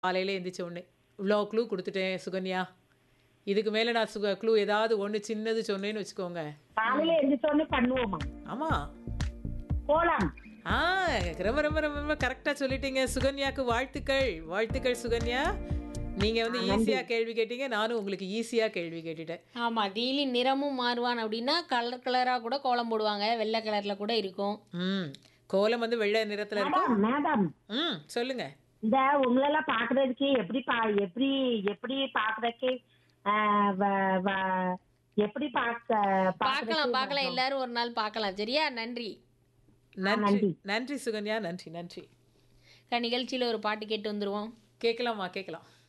காலையில எந்திரிச்ச உடனே இவ்வளோ க்ளூ கொடுத்துட்டேன் சுகன்யா இதுக்கு மேலே நான் சுக க்ளூ ஏதாவது ஒன்று சின்னது சொன்னேன்னு வச்சுக்கோங்க காலையில எந்திரிச்சோடனே பண்ணுவோமா ஆமாம் கோலம் ஆ ரொம்ப ரொம்ப ரொம்ப ரொம்ப கரெக்டாக சொல்லிட்டீங்க சுகன்யாக்கு வாழ்த்துக்கள் வாழ்த்துக்கள் சுகன்யா நீங்கள் வந்து ஈஸியாக கேள்வி கேட்டீங்க நானும் உங்களுக்கு ஈஸியாக கேள்வி கேட்டுட்டேன் ஆமா டெய்லி நிறமும் மாறுவான் அப்படின்னா கலர் கலரா கூட கோலம் போடுவாங்க வெள்ளை கலர்ல கூட இருக்கும் ம் கோலம் வந்து வெள்ளை நிறத்தில் இருக்கும் மேடம் மேடம் ம் சொல்லுங்க இந்த உங்களெல்லாம் பாக்குறதுக்கு எப்படி பா எப்படி எப்படி பாக்குறதுக்கு ஆஹ் வ- வ- எப்படி பார்க்க பார்க்கலாம் பார்க்கலாம் எல்லாரும் ஒரு நாள் பார்க்கலாம் சரியா நன்றி நன்றி நன்றி சுகன்யா நன்றி நன்றி அக்கா, நிகழ்ச்சியில ஒரு பாட்டு கேட்டு வந்துருவோம் கேட்கலாமா கேட்கலாம்